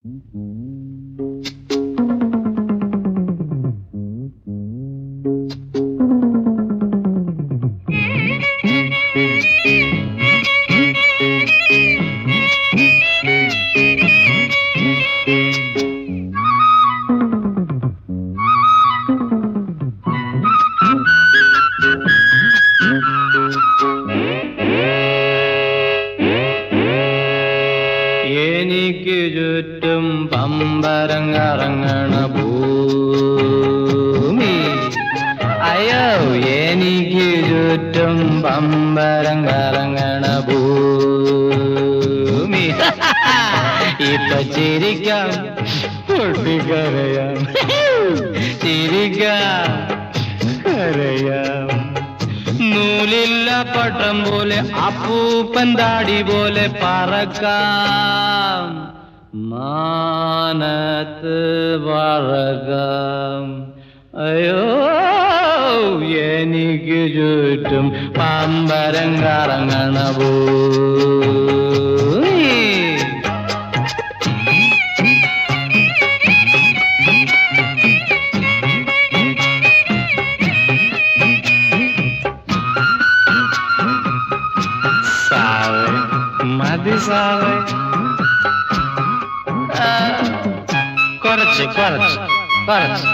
എനിക്ക് ചുറ്റും പമ്പരം കറങ്ങണ ഭൂമി അയ്യോ എനിക്ക് ചുറ്റും പമ്പരം കറങ്ങണ ഭൂമി ഇപ്പൊ ചിരിക്കാം പൊട്ടിക്കരയാം ചിരിക്കാം കരയാം നൂലില്ല പട്ടം പോലെ അപ്പൂപ്പൻ താടി പോലെ പറക്കാം മാനത്ത് പറക്കാം അയ്യോ എനിക്ക് ചുറ്റും പമ്പരം കറങ്ങണ ഭൂമി സാവേ മതി സാവേ ആ, കുറച്ച് കുറച്ച് കുറച്ച്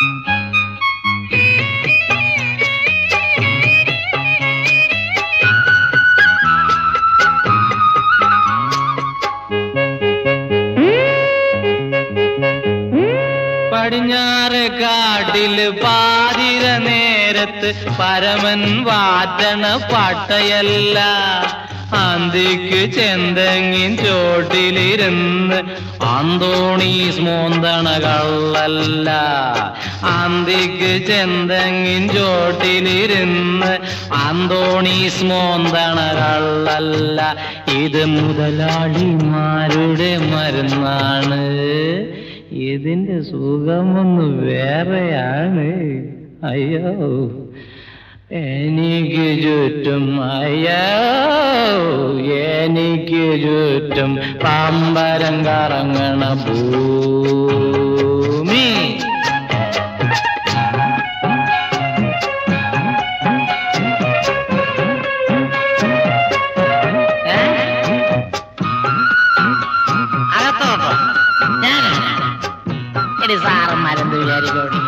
പടിഞ്ഞാറ് കാട്ടില് പാതിര നേരത്ത് പരമൻ വാറ്റണ പാട്ടയല്ല അന്തിക്ക് ചെന്തെങ്ങിൻ ചോട്ടിലിരുന്ന് അന്തോണീസ് മോന്തണ കള്ളല്ല അന്തിക്ക് ചെന്തെങ്ങിൻ ചോട്ടിലിരുന്ന് അന്തോണീസ് മോന്തണ കള്ളല്ല ഇത് മുതലാളിമാരുടെ മരുന്നാണ് ഇതിന്റെ സുഖമൊന്ന് വേറെയാണ് അയ്യോ എനിക്ക് ചുറ്റും അയ്യോ എനിക്ക് ചുറ്റും പമ്പരം കറങ്ങണ ഭൂമി ഏ? അകത്തോട്ടോ ഞാനാ എടി സാറന്മാരെന്ത് വിചാരിക്കോട്ടെ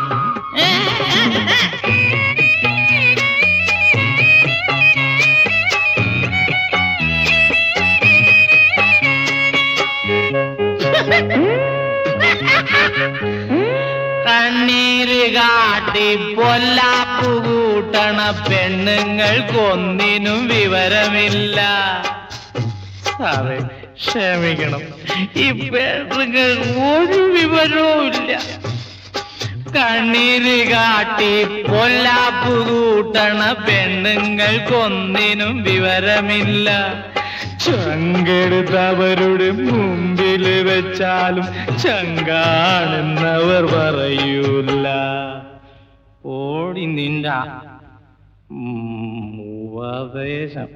കണ്ണീര് കാട്ടി പൊല്ലാപ്പു കൂട്ടണ പെണ്ണുങ്ങൾക്കൊന്നിനും വിവരമില്ല സാറേ ക്ഷമിക്കണം ഈ പെണ്ണുങ്ങൾ ഒരു വിവരവും ഇല്ല കണ്ണീര് കാട്ടി പൊല്ലാപ്പു കൂട്ടണ പെണ്ണുങ്ങൾക്കൊന്നിനും വിവരമില്ല ചങ്കെടുത്തവരുടെ മുമ്പിൽ വെച്ചാലും ചങ്കാണെന്നവർ പറയൂല ഓടി നിന്റെ ഉപദേശം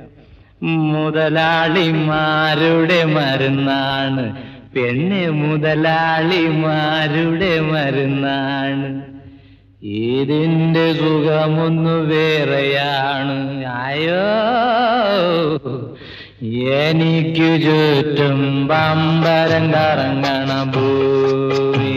മുതലാളിമാരുടെ മരുന്നാണ് പെണ്ണ് മുതലാളിമാരുടെ മരുന്നാണ് ഇതിന്റെ സുഖമൊന്നു വേറെയാണ് അയ്യോ എനിക്ക് ചുറ്റും പമ്പരം കറങ്ങണ ഭൂമി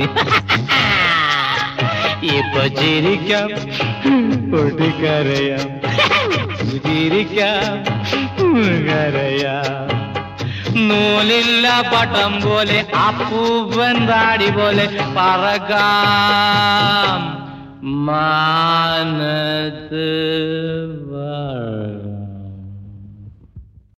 ഇപ്പൊ ചിരിക്കാം പൊട്ടിക്കരയാം ചിരിക്കാം കരയാം നൂലില്ല പട്ടം പോലെ അപ്പൂപ്പൻ താടി പോലെ പറക്കാം മാ